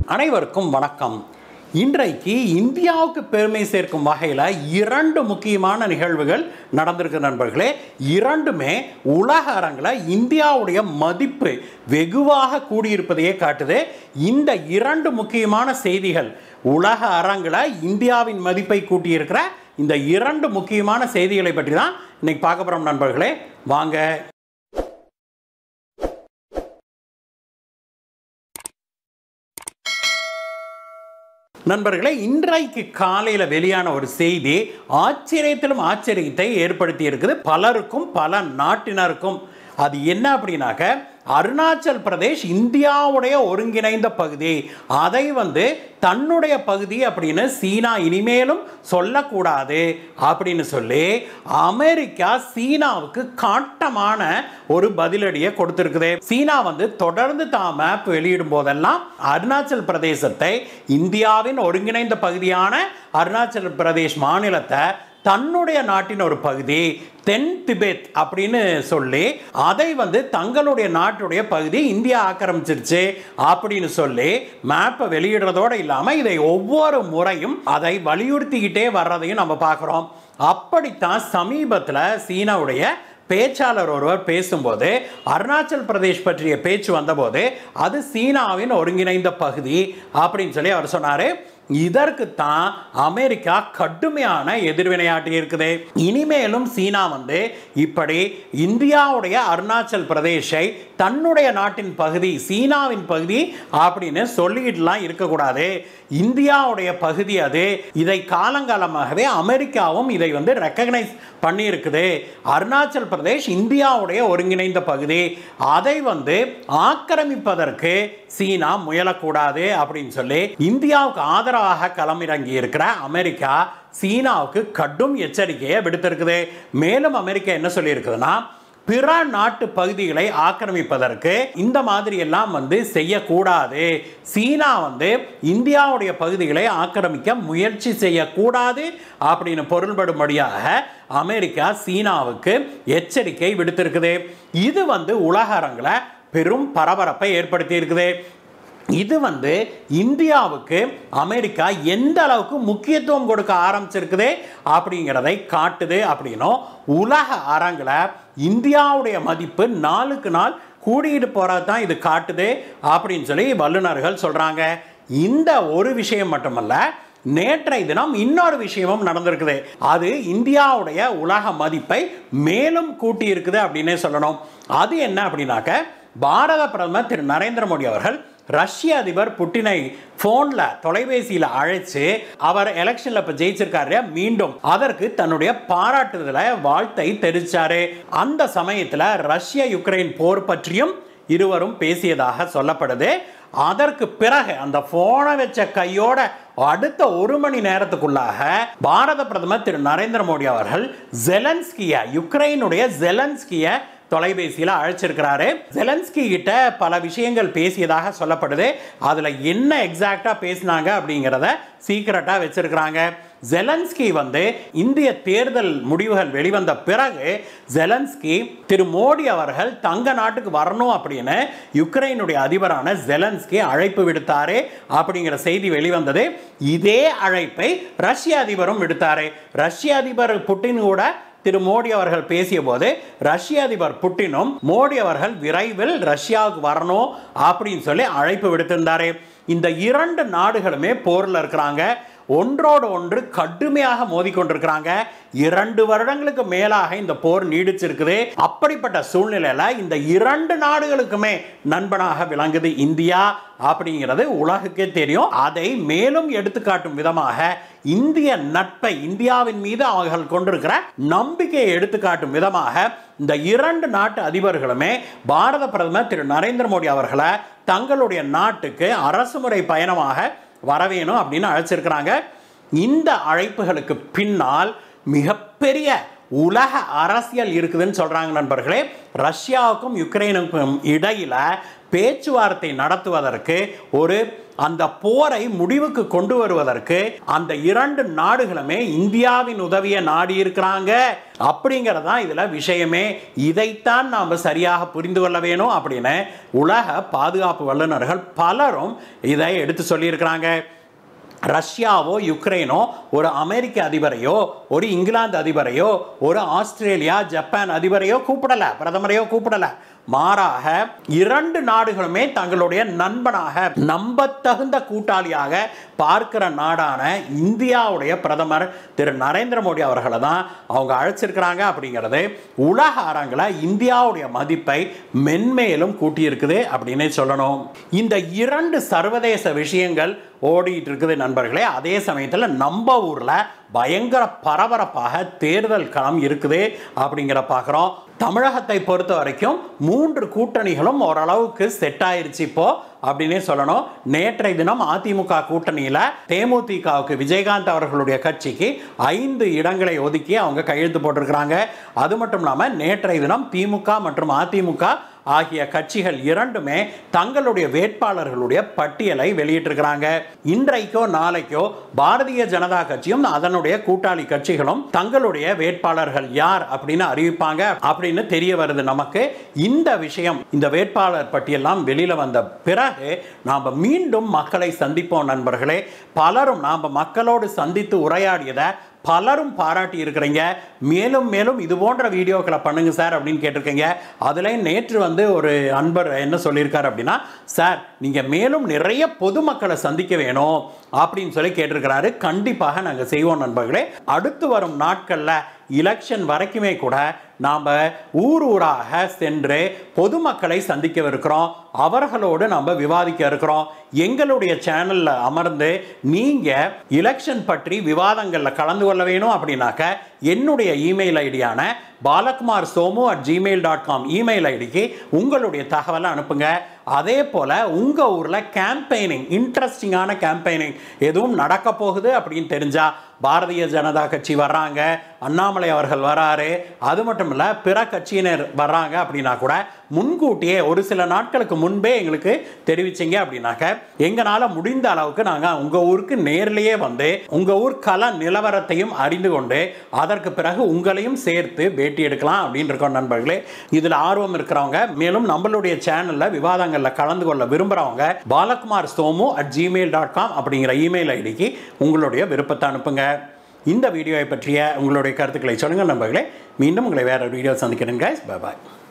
அனைவருக்கும் வணக்கம் இன்றைக்கு இந்தியாவுக்கு பெருமை சேர்க்கும் வகையில் இரண்டு முக்கியமான நிகழ்வுகள் நடந்திருக்கு நண்பர்களே இரண்டுமே உலக அரங்கில் இந்தியாவுடைய மதிப்பு வெகுவாக கூடியிருப்பதையே காட்டுது இந்த இரண்டு முக்கியமான செய்திகள் உலக அரங்கில் இந்தியாவின் மதிப்பை கூட்டியிருக்கிற இந்த இரண்டு முக்கியமான செய்திகளை பற்றி தான் இன்னைக்கு பார்க்க போகிறோம் நண்பர்களே வாங்க நண்பர்களே இன்றைக்கு காலையில் வெளியான ஒரு செய்தி ஆச்சரியத்திலும் ஆச்சரியத்தை ஏற்படுத்தி இருக்குது பலருக்கும் பல நாட்டினருக்கும் அது என்ன அப்படின்னாக்க அருணாச்சல் பிரதேஷ் இந்தியாவுடைய ஒருங்கிணைந்த பகுதி அதை வந்து தன்னுடைய பகுதி அப்படின்னு சீனா இனிமேலும் சொல்லக்கூடாது அப்படின்னு சொல்லி அமெரிக்கா சீனாவுக்கு காட்டமான ஒரு பதிலடியை கொடுத்திருக்குது சீனா வந்து தொடர்ந்து தான் மேப் வெளியிடும் போதெல்லாம் அருணாச்சல் பிரதேசத்தை இந்தியாவின் ஒருங்கிணைந்த பகுதியான அருணாச்சல் பிரதேஷ் மாநிலத்தை தன்னுடைய நாட்டின் ஒரு பகுதி தென் திபெத் அப்படின்னு சொல்லி அதை வந்து தங்களுடைய நாட்டுடைய பகுதி இந்தியா ஆக்கிரமிச்சிருச்சு அப்படின்னு சொல்லி மேப்பை வெளியிடுறதோடு இல்லாமல் இதை ஒவ்வொரு முறையும் அதை வலியுறுத்திக்கிட்டே வர்றதையும் நம்ம பார்க்குறோம் அப்படித்தான் சமீபத்தில் சீனாவுடைய பேச்சாளர் ஒருவர் பேசும்போது அருணாச்சல் பிரதேஷ் பற்றிய பேச்சு வந்தபோது அது சீனாவின் ஒருங்கிணைந்த பகுதி அப்படின்னு சொல்லி அவர் சொன்னார் இதற்குத்தான் அமெரிக்கா கடுமையான எதிர்வினையாட்டி இருக்குது இனிமேலும் சீனா வந்து இப்படி இந்தியாவுடைய அருணாச்சல் பிரதேஷை தன்னுடைய நாட்டின் பகுதி சீனாவின் பகுதி அப்படின்னு சொல்லிக்கிட்டுலாம் இருக்கக்கூடாது இந்தியாவுடைய பகுதி அது இதை காலங்காலமாகவே அமெரிக்காவும் இதை வந்து ரெக்கக்னைஸ் பண்ணியிருக்குது அருணாச்சல் பிரதேஷ் இந்தியாவுடைய ஒருங்கிணைந்த பகுதி அதை வந்து ஆக்கிரமிப்பதற்கு சீனா முயலக்கூடாது அப்படின்னு சொல்லி இந்தியாவுக்கு ஆதரவாக களமிறங்கி இருக்கிற அமெரிக்கா சீனாவுக்கு கடும் எச்சரிக்கையை விடுத்திருக்குது மேலும் அமெரிக்கா என்ன சொல்லியிருக்குதுன்னா பிற நாட்டு பகுதிகளை ஆக்கிரமிப்பதற்கு இந்த மாதிரி எல்லாம் வந்து செய்யக்கூடாது சீனா வந்து இந்தியாவுடைய பகுதிகளை ஆக்கிரமிக்க முயற்சி செய்யக்கூடாது அப்படின்னு பொருள்படும்படியாக அமெரிக்கா சீனாவுக்கு எச்சரிக்கை விடுத்திருக்குது இது வந்து உலக அரங்கில் பெரும் பரபரப்பை ஏற்படுத்தி இருக்குது இது வந்து இந்தியாவுக்கு அமெரிக்கா எந்த அளவுக்கு முக்கியத்துவம் கொடுக்க ஆரம்பிச்சிருக்குது அப்படிங்கிறதை காட்டுது அப்படின்னும் உலக அரங்கில் இந்தியாவுடைய மதிப்பு நாளுக்கு நாள் கூடிட்டு போகிறது தான் இது காட்டுது அப்படின்னு சொல்லி வல்லுநர்கள் சொல்கிறாங்க இந்த ஒரு விஷயம் மட்டுமல்ல நேற்றைய தினம் இன்னொரு விஷயமும் நடந்திருக்குது அது இந்தியாவுடைய உலக மதிப்பை மேலும் கூட்டி இருக்குது அப்படின்னே சொல்லணும் அது என்ன அப்படின்னாக்க பாரத பிரதமர் திரு நரேந்திர மோடி அவர்கள் ரஷ்ய அதிபர் புட்டினை ஃபோனில் தொலைபேசியில் அழைச்சு அவர் எலெக்ஷனில் இப்போ ஜெயிச்சிருக்காரு மீண்டும் அதற்கு தன்னுடைய பாராட்டுதலை வாழ்த்தை தெரிவிச்சாரு அந்த சமயத்தில் ரஷ்ய யுக்ரைன் போர் பற்றியும் இருவரும் பேசியதாக சொல்லப்படுது அதற்கு பிறகு அந்த போனை வச்ச கையோட அடுத்த ஒரு மணி நேரத்துக்குள்ளாக பாரத பிரதமர் திரு நரேந்திர மோடி அவர்கள் ஜெலன்ஸ்கிய யுக்ரைனுடைய ஜெலன்ஸ்கிய தொலைபேசியில் அழைச்சிருக்கிறாரு ஜெலன்ஸ்கி கிட்ட பல விஷயங்கள் பேசியதாக சொல்லப்படுது அதில் என்ன எக்ஸாக்டாக பேசினாங்க அப்படிங்கிறத சீக்கிரட்டாக வச்சிருக்கிறாங்க ஜெலன்ஸ்கி வந்து இந்திய தேர்தல் முடிவுகள் வெளிவந்த பிறகு ஜெலன்ஸ்கி திரு மோடி அவர்கள் தங்க நாட்டுக்கு வரணும் அப்படின்னு யுக்ரைனுடைய அதிபரான ஜெலன்ஸ்கி அழைப்பு விடுத்தாரு அப்படிங்கிற செய்தி வெளிவந்தது இதே அழைப்பை ரஷ்ய அதிபரும் விடுத்தாரு ரஷ்ய அதிபர் புட்டின் கூட திரு மோடி அவர்கள் பேசிய போது ரஷ்ய அதிபர் புட்டினும் மோடி அவர்கள் விரைவில் ரஷ்யாவுக்கு வரணும் அப்படின்னு சொல்லி அழைப்பு விடுத்திருந்தாரு இந்த இரண்டு நாடுகளுமே போரில் இருக்கிறாங்க ஒன்றோடு ஒன்று கடுமையாக மோதிக்கொண்டிருக்கிறாங்க இரண்டு வருடங்களுக்கு மேலாக இந்த போர் நீடிச்சிருக்குது அப்படிப்பட்ட சூழ்நிலையில இந்த இரண்டு நாடுகளுக்குமே நண்பனாக விளங்குது இந்தியா அப்படிங்கிறது உலகுக்கே தெரியும் அதை மேலும் எடுத்துக்காட்டும் விதமாக இந்திய நட்பை இந்தியாவின் மீது அவர்கள் கொண்டிருக்கிற நம்பிக்கையை எடுத்துக்காட்டும் விதமாக இந்த இரண்டு நாட்டு அதிபர்களுமே பாரத பிரதமர் திரு நரேந்திர மோடி அவர்களை தங்களுடைய நாட்டுக்கு அரசுமுறை பயணமாக வரவேணும் அப்படின்னு அழைச்சிருக்கிறாங்க இந்த அழைப்புகளுக்கு பின்னால் மிகப்பெரிய உலக அரசியல் இருக்குதுன்னு சொல்றாங்க நண்பர்களே ரஷ்யாவுக்கும் யுக்ரைனுக்கும் இடையில பேச்சுவார்த்தை நடத்துவதற்கு ஒரு அந்த போரை முடிவுக்கு கொண்டு வருவதற்கு அந்த இரண்டு நாடுகளுமே இந்தியாவின் உதவியை நாடி இருக்கிறாங்க அப்படிங்கிறதான் இதுல விஷயமே இதைத்தான் நாம் சரியாக புரிந்து கொள்ள வேணும் அப்படின்னு உலக பாதுகாப்பு வல்லுநர்கள் பலரும் இதை எடுத்து சொல்லியிருக்கிறாங்க ரஷ்யாவோ யுக்ரைனோ ஒரு அமெரிக்க அதிபரையோ ஒரு இங்கிலாந்து அதிபரையோ ஒரு ஆஸ்திரேலியா ஜப்பான் அதிபரையோ கூப்பிடல பிரதமரையோ கூப்பிடல மாறாக இரண்டு நாடுகளுமே தங்களுடைய நண்பனாக நம்பத்தகுந்த கூட்டாளியாக பார்க்கிற நாடான இந்தியாவுடைய பிரதமர் திரு நரேந்திர மோடி அவர்களை தான் அவங்க அழைச்சிருக்கிறாங்க அப்படிங்கிறது உலக அரங்கில் இந்தியாவுடைய மதிப்பை மென்மேலும் கூட்டியிருக்குது அப்படின்னே சொல்லணும் இந்த இரண்டு சர்வதேச விஷயங்கள் ஓடிட்டு இருக்குது நண்பர்களே அதே சமயத்தில் நம்ம ஊரில் பயங்கர பரபரப்பாக தேர்தல் களம் இருக்குது அப்படிங்கிற பார்க்குறோம் தமிழகத்தை பொறுத்த வரைக்கும் மூன்று கூட்டணிகளும் ஓரளவுக்கு செட் ஆயிருச்சு இப்போ அப்படின்னே சொல்லணும் நேற்றைய தினம் அதிமுக கூட்டணியில் தேமுதிகவுக்கு விஜயகாந்த் அவர்களுடைய கட்சிக்கு ஐந்து இடங்களை ஒதுக்கி அவங்க கையெழுத்து போட்டிருக்கிறாங்க அது மட்டும் இல்லாமல் நேற்றைய தினம் திமுக மற்றும் அதிமுக ஆகிய கட்சிகள் இரண்டுமே தங்களுடைய வேட்பாளர்களுடைய பட்டியலை வெளியிட்டிருக்கிறாங்க இன்றைக்கோ நாளைக்கோ பாரதிய ஜனதா கட்சியும் அதனுடைய கூட்டாளி கட்சிகளும் தங்களுடைய வேட்பாளர்கள் யார் அப்படின்னு அறிவிப்பாங்க அப்படின்னு தெரிய வருது நமக்கு இந்த விஷயம் இந்த வேட்பாளர் பட்டியலாம் வெளியில வந்த பிறகு நாம் மீண்டும் மக்களை சந்திப்போம் நண்பர்களே பலரும் நாம் மக்களோடு சந்தித்து உரையாடியதை பலரும் பாராட்டி இருக்கிறீங்க மேலும் மேலும் இது போன்ற வீடியோக்களை பண்ணுங்க சார் அப்படின்னு கேட்டிருக்கீங்க அதில் நேற்று வந்து ஒரு அன்பர் என்ன சொல்லியிருக்காரு அப்படின்னா சார் நீங்கள் மேலும் நிறைய பொதுமக்களை சந்திக்க வேணும் அப்படின்னு சொல்லி கேட்டிருக்கிறாரு கண்டிப்பாக நாங்கள் செய்வோம் நண்பர்களே அடுத்து வரும் நாட்களில் எலெக்ஷன் வரைக்குமே கூட நாம் ஊர் ஊராக சென்று பொதுமக்களை சந்திக்கவிருக்கிறோம் அவர்களோடு நம்ம விவாதிக்க இருக்கிறோம் எங்களுடைய சேனலில் அமர்ந்து நீங்கள் எலெக்ஷன் பற்றி விவாதங்களில் கலந்து கொள்ள வேணும் அப்படின்னாக்க என்னுடைய இமெயில் ஐடியான Balakumar Somu at Gmail dot com email ஐடிக்கு உங்களுடைய தகவலை அனுப்புங்க அதே போல் உங்கள் ஊரில் கேம்பெயினிங் இன்ட்ரெஸ்டிங்கான கேம்பெயினிங் எதுவும் நடக்க போகுது அப்படின்னு தெரிஞ்சால் பாரதிய ஜனதா கட்சி வர்றாங்க அண்ணாமலை அவர்கள் வராரு அது மட்டும் இல்லை பிற கட்சியினர் வர்றாங்க அப்படின்னா கூட முன்கூட்டியே ஒரு சில நாட்களுக்கு முன்பே எங்களுக்கு தெரிவிச்சிங்க அப்படின்னாக்க எங்களால் முடிந்த அளவுக்கு நாங்கள் உங்கள் ஊருக்கு நேர்லேயே வந்து உங்கள் ஊர் கல நிலவரத்தையும் அறிந்து கொண்டு அதற்கு பிறகு உங்களையும் சேர்த்து பேட்டி எடுக்கலாம் அப்படின்னு இருக்கோம் நண்பர்களே இதில் ஆர்வம் இருக்கிறவங்க மேலும் நம்மளுடைய சேனலில் விவாதங்களில் கலந்து கொள்ள விரும்புகிறவங்க Balakumar Somu at Gmail dot com அப்படிங்கிற இமெயில் ஐடிக்கு உங்களுடைய விருப்பத்தை அனுப்புங்க இந்த வீடியோவை பற்றிய உங்களுடைய கருத்துக்களை சொல்லுங்கள் நண்பர்களே மீண்டும் உங்களை வேற வீடியோ சந்திக்கிறேன் guys. bye பாய்